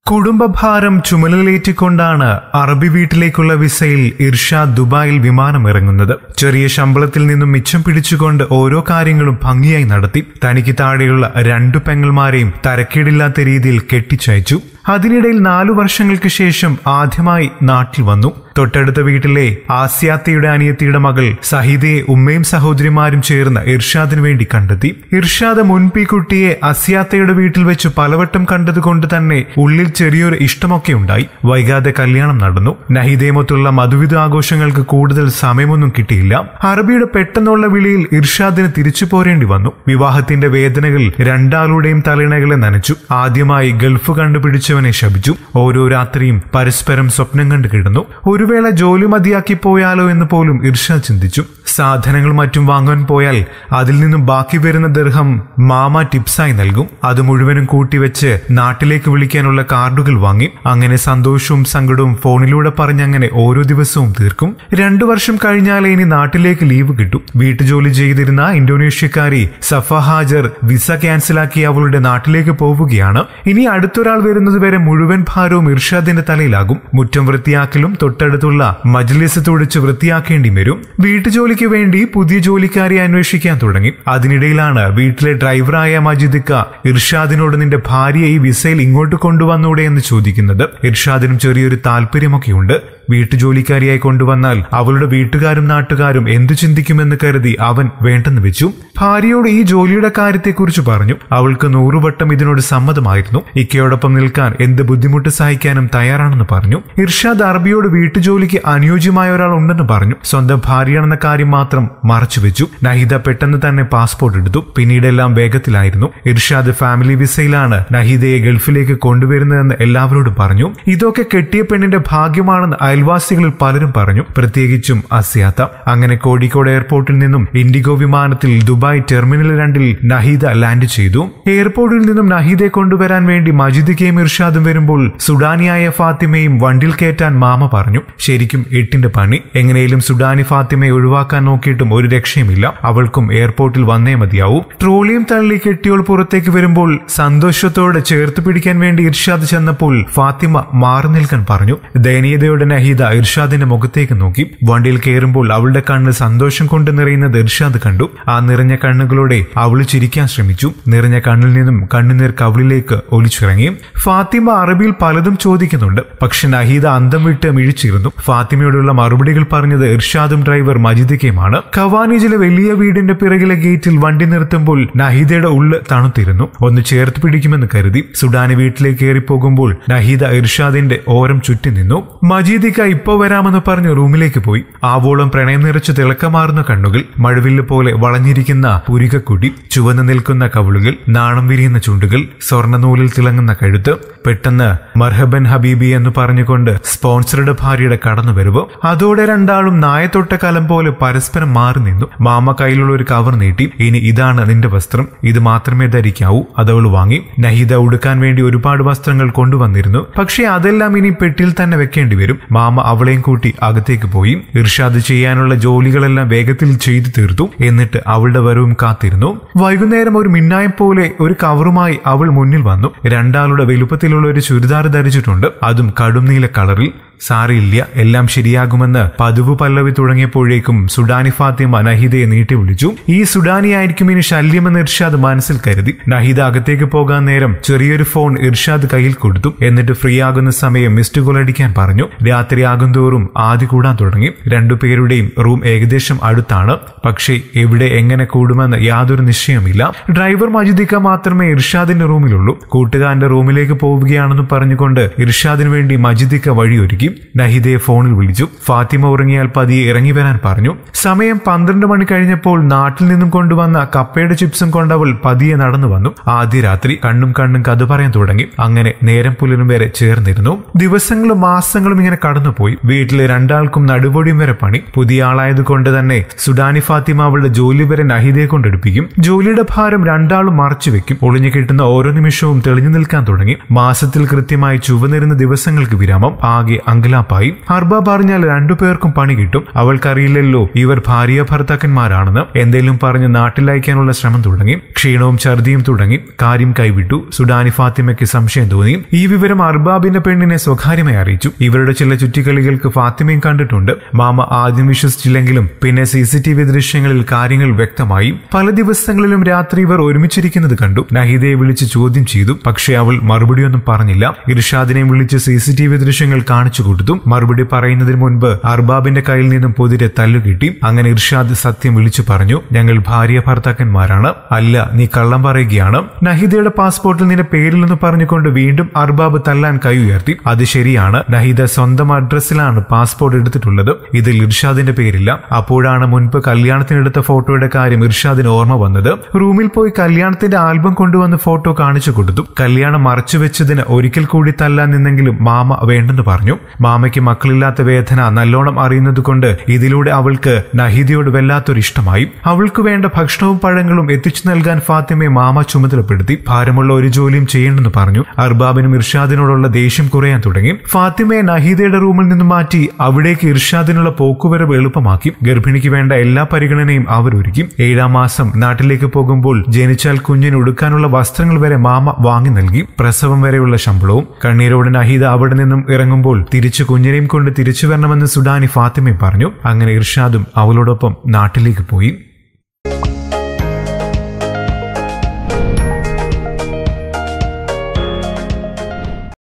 കുടുംബഭാരം ചുമലിലേറ്റിക്കൊണ്ടാണ് അറബി വീട്ടിലേക്കുള്ള വിസയിൽ ഇർഷാദ് ദുബായിൽ വിമാനം ഇറങ്ങുന്നത് ചെറിയ ശമ്പളത്തിൽ നിന്നും മിച്ചം പിടിച്ചുകൊണ്ട് ഓരോ കാര്യങ്ങളും ഭംഗിയായി നടത്തി തനിക്ക് താഴെയുള്ള രണ്ടു പെങ്ങന്മാരെയും തരക്കേടില്ലാത്ത രീതിയിൽ കെട്ടിച്ചയച്ചു അതിനിടയിൽ നാലു വർഷങ്ങൾക്ക് ശേഷം ആദ്യമായി നാട്ടിൽ വന്നു തൊട്ടടുത്ത വീട്ടിലെ ആസ്യാത്തയുടെ അനിയത്തിയുടെ മകൾ സഹിതയെ ഉമ്മയും സഹോദരിമാരും ചേർന്ന് ഇർഷാദിന് വേണ്ടി കണ്ടെത്തി ഇർഷാദ് മുൻപ് ഈ കുട്ടിയെ അസ്യാത്തയുടെ വീട്ടിൽ വെച്ച് പലവട്ടം കണ്ടതുകൊണ്ട് തന്നെ ഉള്ളിൽ ചെറിയൊരു ഇഷ്ടമൊക്കെ ഉണ്ടായി വൈകാതെ കല്യാണം നടന്നു നഹിദയുമൊത്തുള്ള മധുവിധ ആഘോഷങ്ങൾക്ക് കൂടുതൽ സമയമൊന്നും കിട്ടിയില്ല അറബിയുടെ പെട്ടെന്നുള്ള വിളിയിൽ ഇർഷാദിന് തിരിച്ചു പോരേണ്ടി വന്നു വിവാഹത്തിന്റെ വേദനകൾ രണ്ടാളുടെയും തലയിണകളെ നനച്ചു ആദ്യമായി ഗൾഫ് കണ്ടുപിടിച്ചവനെ ശപിച്ചു ഓരോ രാത്രിയും പരസ്പരം സ്വപ്നം കണ്ടു കിടന്നു ഒരു വേള ജോലി മതിയാക്കി പോയാലോ എന്ന് പോലും ഇർഷാദ് ചിന്തിച്ചു സാധനങ്ങൾ മറ്റും വാങ്ങാൻ പോയാൽ അതിൽ നിന്നും ബാക്കി വരുന്ന ദർഹം മാമ ടിപ്സായി നൽകും അത് മുഴുവനും കൂട്ടിവെച്ച് നാട്ടിലേക്ക് വിളിക്കാനുള്ള കാർഡുകൾ വാങ്ങി അങ്ങനെ സന്തോഷവും സങ്കടവും ഫോണിലൂടെ പറഞ്ഞങ്ങനെ ഓരോ ദിവസവും തീർക്കും രണ്ടു വർഷം കഴിഞ്ഞാലേ ഇനി നാട്ടിലേക്ക് ലീവ് കിട്ടും വീട്ടുജോലി ചെയ്തിരുന്ന ഇന്തോനേഷ്യക്കാരി സഫ ഹാജർ വിസ ക്യാൻസലാക്കി അവളുടെ നാട്ടിലേക്ക് പോവുകയാണ് ഇനി അടുത്തൊരാൾ വരുന്നത് വരെ മുഴുവൻ ഭാരവും ഇർഷാദിന്റെ തലയിലാകും മുറ്റം വൃത്തിയാക്കലും തൊട്ടടുത്തുള്ള മജ്ലിസ് തുടിച്ച് വൃത്തിയാക്കേണ്ടി വരും വീട്ടുജോലിക്ക് വേണ്ടി പുതിയ ജോലിക്കാരെ അന്വേഷിക്കാൻ തുടങ്ങി അതിനിടയിലാണ് വീട്ടിലെ ഡ്രൈവറായ മജിദിക്ക ഇർഷാദിനോട് നിന്റെ ഭാര്യയെ ഈ വിസയിൽ ഇങ്ങോട്ട് കൊണ്ടുവന്നൂടെ എന്ന് ചോദിക്കുന്നത് ഇർഷാദിനും ചെറിയൊരു താല്പര്യമൊക്കെയുണ്ട് വീട്ടുജോലിക്കാരിയായി കൊണ്ടുവന്നാൽ അവളുടെ വീട്ടുകാരും നാട്ടുകാരും എന്തു ചിന്തിക്കുമെന്ന് കരുതി അവൻ വേണ്ടെന്ന് വെച്ചു ഭാര്യയോട് ഈ ജോലിയുടെ കാര്യത്തെക്കുറിച്ച് പറഞ്ഞു അവൾക്ക് നൂറുവട്ടം ഇതിനോട് സമ്മതമായിരുന്നു ഇക്കയോടൊപ്പം നിൽക്കാൻ എന്ത് ബുദ്ധിമുട്ട് സഹിക്കാനും തയ്യാറാണെന്ന് പറഞ്ഞു ഇർഷാദ് അറബിയോട് വീട്ടുജോലിക്ക് അനുയോജ്യമായ ഒരാൾ ഉണ്ടെന്ന് പറഞ്ഞു സ്വന്തം ഭാര്യയാണെന്ന കാര്യം മാത്രം മറച്ചുവെച്ചു നഹിദ പെട്ടെന്ന് തന്നെ പാസ്പോർട്ട് എടുത്തു പിന്നീടെല്ലാം വേഗത്തിലായിരുന്നു ഇർഷാദ് ഫാമിലി വിസയിലാണ് നഹിദയെ ഗൾഫിലേക്ക് കൊണ്ടുവരുന്നതെന്ന് എല്ലാവരോടും പറഞ്ഞു ഇതൊക്കെ കെട്ടിയ പെണ്ണിന്റെ ഭാഗ്യമാണെന്ന് അയൽവാസികളിൽ പലരും പറഞ്ഞു പ്രത്യേകിച്ചും അസ്യാത്ത അങ്ങനെ കോഴിക്കോട് എയർപോർട്ടിൽ നിന്നും ഇൻഡിഗോ വിമാനത്തിൽ ദുബായ് ടെർമിനൽ രണ്ടിൽ നഹീദ ലാൻഡ് ചെയ്തു എയർപോർട്ടിൽ നിന്നും നഹീദയെ കൊണ്ടുവരാൻ വേണ്ടി മജിദിക്കയും ഇർഷാദും വരുമ്പോൾ സുഡാനിയായ ഫാത്തിമയും വണ്ടിൽ കയറ്റാൻ മാമ പറഞ്ഞു ശരിക്കും എട്ടിന്റെ പണി എങ്ങനെയും സുഡാനി ഫാത്തിമയെ ഒഴിവാക്കാൻ നോക്കിയിട്ടും ഒരു രക്ഷയുമില്ല അവൾക്കും എയർപോർട്ടിൽ വന്നേ മതിയാവൂ ട്രോളിയും തള്ളി കെട്ടിയോൾ പുറത്തേക്ക് വരുമ്പോൾ സന്തോഷത്തോടെ ചേർത്ത് പിടിക്കാൻ വേണ്ടി ഇർഷാദ് ചെന്നപ്പോൾ ഫാത്തിമ മാറി നിൽക്കാൻ പറഞ്ഞു ദയനീയതയോടെ നഹീദ ഇർഷാദിന്റെ മുഖത്തേക്ക് നോക്കി വണ്ടിയിൽ കയറുമ്പോൾ അവളുടെ കണ്ണ് സന്തോഷം കൊണ്ട് നിറയുന്നത് ഇർഷാദ് കണ്ടു ആ നിറഞ്ഞ കണ്ണുകളോടെ അവൾ ചിരിക്കാൻ ശ്രമിച്ചു നിറഞ്ഞ കണ്ണിൽ നിന്നും കണ്ണുനീർ കവിളിലേക്ക് ഒലിച്ചിറങ്ങി ഫാത്തിമ അറബിയിൽ പലതും ചോദിക്കുന്നുണ്ട് പക്ഷെ നഹീദ അന്തം വിട്ട് മിഴിച്ചിരുന്നു ഫാത്തിമയോടുള്ള മറുപടികൾ പറഞ്ഞത് ഇർഷാദും ഡ്രൈവർ മജിദിക്കയുമാണ് ഖവാനിജിലെ വലിയ വീടിന്റെ പിറകിലെ ഗേറ്റിൽ വണ്ടി നിർത്തുമ്പോൾ നഹീദയുടെ ഉള്ള് തണുത്തിരുന്നു ഒന്ന് ചേർത്ത് പിടിക്കുമെന്ന് കരുതി സുഡാനി വീട്ടിലേക്ക് കയറി പോകുമ്പോൾ നഹീദ ഇർഷാദിന്റെ ഓരം ചുറ്റി നിന്നു മജീദിക്ക ഇപ്പോ വരാമെന്ന് പറഞ്ഞ് റൂമിലേക്ക് പോയി ആവോളം പ്രണയം നിറച്ച് തിളക്കമാറുന്ന കണ്ണുകൾ മഴവില്ല് പോലെ വളഞ്ഞിരിക്കുന്ന പുരികക്കുടി ചുവന്നു നിൽക്കുന്ന കവിളുകൾ നാണം വിരിയുന്ന ചുണ്ടുകൾ സ്വർണ്ണനൂലിൽ തിളങ്ങുന്ന കഴുത്ത് പെട്ടെന്ന് മർഹബൻ ഹബീബി എന്ന് പറഞ്ഞുകൊണ്ട് സ്പോൺസറുടെ ഭാര്യയുടെ കടന്നുവരവ് അതോടെ രണ്ടാളും നായത്തൊട്ട കലം പോലെ പരസ്പരം മാറി നിന്നു മാമ കയ്യിലുള്ള ഒരു കവർ നീട്ടി ഇനി ഇതാണ് നിന്റെ വസ്ത്രം ഇത് മാത്രമേ ധരിക്കാവൂ അതവൾ വാങ്ങി നഹീദ ഉടുക്കാൻ വേണ്ടി ഒരുപാട് വസ്ത്രങ്ങൾ കൊണ്ടുവന്നിരുന്നു പക്ഷേ അതെല്ലാം ഇനി പെട്ടിയിൽ തന്നെ വെക്കേണ്ടി വരും മാമ അവളെയും കൂട്ടി അകത്തേക്ക് പോയി ഇർഷാദ് ചെയ്യാനുള്ള ജോലികളെല്ലാം വേഗത്തിൽ ചെയ്തു തീർത്തു എന്നിട്ട് അവളുടെ വരവും കാത്തിരുന്നു വൈകുന്നേരം ഒരു മിന്നായം പോലെ ഒരു കവറുമായി അവൾ മുന്നിൽ വന്നു രണ്ടാളുടെ വലുപ്പത്തിലുള്ള ഒരു ചുരിദാർ ധരിച്ചിട്ടുണ്ട് അതും കടും നീല കളറിൽ സാറിയില്ല എല്ലാം ശരിയാകുമെന്ന് പതിവ് പല്ലവി തുടങ്ങിയപ്പോഴേക്കും സുഡാനി ഫാത്തിമ നഹിദയെ നീട്ടി വിളിച്ചു ഈ സുഡാനി ആയിരിക്കും ഇനി ശല്യമെന്ന് ഇർഷാദ് മനസ്സിൽ കരുതി നഹിദ അകത്തേക്ക് പോകാൻ നേരം ചെറിയൊരു ഫോൺ ഇർഷാദ് കയ്യിൽ കൊടുത്തു എന്നിട്ട് ഫ്രീ ആകുന്ന സമയം മിസ്ഡ് കോൾ അടിക്കാൻ പറഞ്ഞു രാത്രി ആകുന്തോറും ആദ്യ കൂടാൻ തുടങ്ങി രണ്ടുപേരുടെയും റൂം ഏകദേശം അടുത്താണ് പക്ഷേ എവിടെ എങ്ങനെ കൂടുമെന്ന് യാതൊരു നിശ്ചയമില്ല ഡ്രൈവർ മജിദിക്ക മാത്രമേ ഇർഷാദിന്റെ റൂമിലുള്ളൂ കൂട്ടുകാരന്റെ റൂമിലേക്ക് പോവുകയാണെന്ന് പറഞ്ഞുകൊണ്ട് ഇർഷാദിന് വേണ്ടി മജിദിക്ക വഴിയൊരുക്കി നഹിദയെ ഫോണിൽ വിളിച്ചു ഫാത്തിമ ഉറങ്ങിയാൽ പതിയെ ഇറങ്ങി വരാൻ പറഞ്ഞു സമയം പന്ത്രണ്ട് മണി കഴിഞ്ഞപ്പോൾ നാട്ടിൽ നിന്നും കൊണ്ടുവന്ന കപ്പയുടെ ചിപ്സും കൊണ്ടവൾ പതിയെ നടന്നു വന്നു ആദ്യ രാത്രി കണ്ണും കണ്ണും കഥ പറയാൻ തുടങ്ങി അങ്ങനെ നേരം പുലരും വരെ ചേർന്നിരുന്നു ദിവസങ്ങളും മാസങ്ങളും ഇങ്ങനെ കടന്നുപോയി വീട്ടിലെ രണ്ടാൾക്കും നടുപൊടിയും വരെ പണി പുതിയ ആളായത് കൊണ്ട് തന്നെ സുഡാനി ഫാത്തിമ അവളുടെ ജോലി വരെ നഹിദയെ കൊണ്ടെടുപ്പിക്കും ജോലിയുടെ ഭാരം രണ്ടാളും മറച്ചു വെക്കും ഒളിഞ്ഞു കിട്ടുന്ന ഓരോ നിമിഷവും തെളിഞ്ഞു നിൽക്കാൻ തുടങ്ങി മാസത്തിൽ കൃത്യമായി ചുവന്നിരുന്ന ദിവസങ്ങൾക്ക് വിരാമം ആകെ അങ്കലാപ്പായി അർബാബ് അറിഞ്ഞാൽ രണ്ടുപേർക്കും പണി കിട്ടും അവൾക്കറിയില്ലല്ലോ ഇവർ ഭാര്യ ഭർത്താക്കന്മാരാണെന്ന് എന്തേലും പറഞ്ഞ് നാട്ടിലയക്കാനുള്ള ശ്രമം തുടങ്ങി ക്ഷീണവും ഛർദിയും തുടങ്ങി കാര്യം കൈവിട്ടു സുഡാനി ഫാത്തിമയ്ക്ക് സംശയം തോന്നി ഈ വിവരം അർബാബിന്റെ പെണ്ണിനെ സ്വകാര്യമായി അറിയിച്ചു ഇവരുടെ ചില ചുറ്റിക്കളികൾക്ക് ഫാത്തിമയും കണ്ടിട്ടുണ്ട് മാമ ആദ്യം വിശ്വസിച്ചില്ലെങ്കിലും പിന്നെ സി സി ടി വി ദൃശ്യങ്ങളിൽ കാര്യങ്ങൾ വ്യക്തമായി പല ദിവസങ്ങളിലും രാത്രി ഇവർ ഒരുമിച്ചിരിക്കുന്നത് കണ്ടു നഹിദയെ വിളിച്ച് ചോദ്യം ചെയ്തു പക്ഷേ അവൾ മറുപടിയൊന്നും പറഞ്ഞില്ല ഇർഷാദിനെ വിളിച്ച് സി സി ടി വി ദൃശ്യങ്ങൾ കാണിച്ചു കൊടുത്തു മറുപടി പറയുന്നതിന് മുൻപ് അർബാബിന്റെ കയ്യിൽ നിന്നും പൊതിരെ തല്ലുകിട്ടി അങ്ങനെ ഇർഷാദ് സത്യം വിളിച്ചു പറഞ്ഞു ഞങ്ങൾ ഭാര്യ ഭർത്താക്കന്മാരാണ് അല്ല നീ കള്ളം പറയുകയാണ് നഹിദയുടെ പാസ്പോർട്ടിൽ നിന്റെ പേരിലെന്ന് പറഞ്ഞുകൊണ്ട് വീണ്ടും അർബാബ് തല്ലാൻ കൈ ഉയർത്തി അത് ശരിയാണ് നഹിദ സ്വന്തം അഡ്രസ്സിലാണ് പാസ്പോർട്ട് എടുത്തിട്ടുള്ളത് ഇതിൽ ഇർഷാദിന്റെ പേരില്ല അപ്പോഴാണ് മുൻപ് കല്യാണത്തിനെടുത്ത ഫോട്ടോയുടെ കാര്യം ഇർഷാദിന് ഓർമ്മ വന്നത് റൂമിൽ പോയി കല്യാണത്തിന്റെ ആൽബം കൊണ്ടുവന്ന് ഫോട്ടോ കാണിച്ചു കൊടുത്തു കല്യാണം മറച്ചു വെച്ചതിന് ഒരിക്കൽ കൂടി തല്ലാൻ നിന്നെങ്കിലും മാമ വേണ്ടെന്ന് പറഞ്ഞു മാമയ്ക്ക് മക്കളില്ലാത്ത വേദന നല്ലോണം അറിയുന്നത് കൊണ്ട് ഇതിലൂടെ അവൾക്ക് നഹിദയോട് വല്ലാത്തൊരു ഇഷ്ടമായി അവൾക്ക് വേണ്ട ഭക്ഷണവും പഴങ്ങളും എത്തിച്ചു നൽകാൻ ഫാത്തിമയെ മാമ ചുമതലപ്പെടുത്തി ഭാരമുള്ള ഒരു ജോലിയും ചെയ്യേണ്ടെന്ന് പറഞ്ഞു അർബാബിനും ഇർഷാദിനോടുള്ള ദേഷ്യം കുറയാൻ തുടങ്ങി ഫാത്തിമയെ നഹീദയുടെ റൂമിൽ നിന്ന് മാറ്റി അവിടേക്ക് ഇർഷാദിനുള്ള പോക്കുവരവ് എളുപ്പമാക്കി ഗർഭിണിക്ക് വേണ്ട എല്ലാ പരിഗണനയും അവരൊരുക്കി ഏഴാം മാസം നാട്ടിലേക്ക് പോകുമ്പോൾ ജനിച്ചാൽ കുഞ്ഞിന് ഉടുക്കാനുള്ള വസ്ത്രങ്ങൾ വരെ മാമ വാങ്ങി നൽകി പ്രസവം വരെയുള്ള ശമ്പളവും കണ്ണീരോട് നഹീദ അവിടെ നിന്നും ഇറങ്ങുമ്പോൾ തിരിച്ചു കുഞ്ഞിനെയും കൊണ്ട് തിരിച്ചു വരണമെന്ന് സുഡാനി ഫാത്തിമയും പറഞ്ഞു അങ്ങനെ ഇർഷാദും അവളോടൊപ്പം നാട്ടിലേക്ക് പോയി